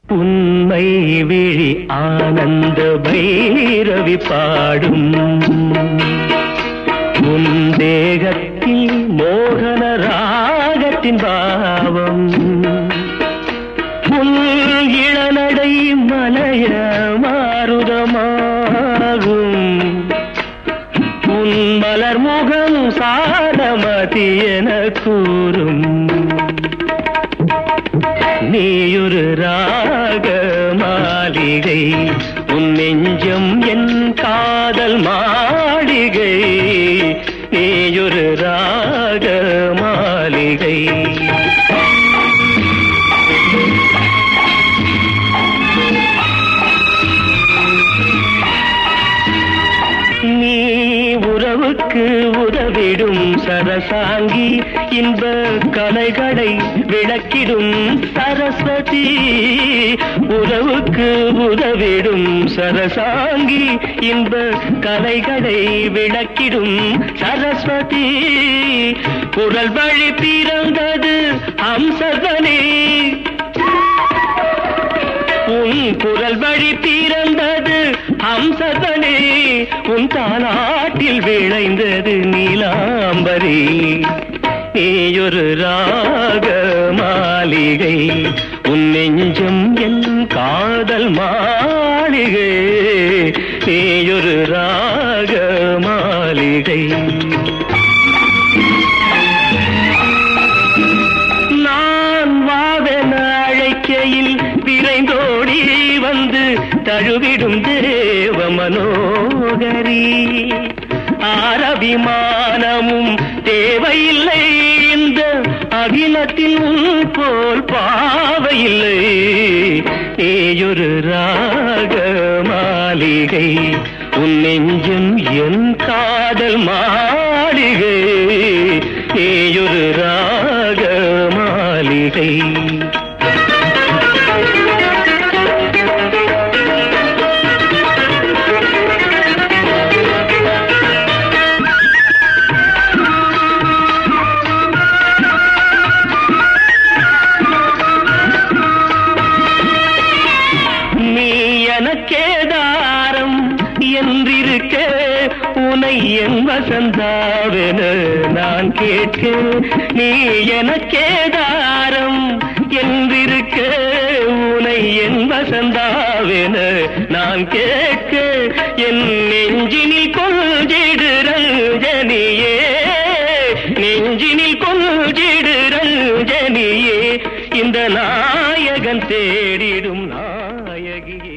உண்மை விழி ஆனந்த பைரவி பாடும் உன் தேகத்தில் மோகன ராகத்தின் பாவம் உன் இளநடை மலைய மாறுதமாகும் உன் மலர் முகம் சாரமதி என கூறும் நீயொரு ராக மாளிகை உன் நெஞ்சம் என் காதல் மாளிகை நீயொரு ராக மாளிகை நீ உறவுக்கு உதவிடும் சரசாங்கி இன்ப கலைகளை விளக்கிடும் சரஸ்வதி உறவுக்கு உதவிடும் சரசாங்கி இன்ப கலைகளை விளக்கிடும் சரஸ்வதி குரல் வழி பிறந்தது அம்சகனே உன் குரல் வழி பிறந்தது ஹம்சகனே உன் தாலாட்டில் விளைந்தது நீலாம்பரி நீயொரு ராக மாளிகை உன் நெஞ்சம் என் காதல் மாளிகை நீயொரு ராக மாளிகை நான் வாவென அழைக்கையில் விரைந்தோடி வந்து தழுவிடும் தேவ மனோகரி ஆரபிமானமும் தேவையில்லை இந்த அகிலத்தில் உன் போல் பாவையில்லை நீயொரு ராக மாளிகை உன் நெஞ்சம் என் காதல் மாளிகை நீயொரு ராக மாளிகை நீ எனக்கேதாரம் என்றிருக்க உனை என் வசந்தாவென நான் கேட்க நீ எனக்கேதாரம் என்றிருக்க உனை என் வசந்தாவென நான் கேட்க என் நெஞ்சினில் கொஞ்சிடு ரஞ்சனியே நெஞ்சினில் கொஞ்சிடு ரஞ்சனியே இந்த நாயகன் தேடிடும் நாயகியே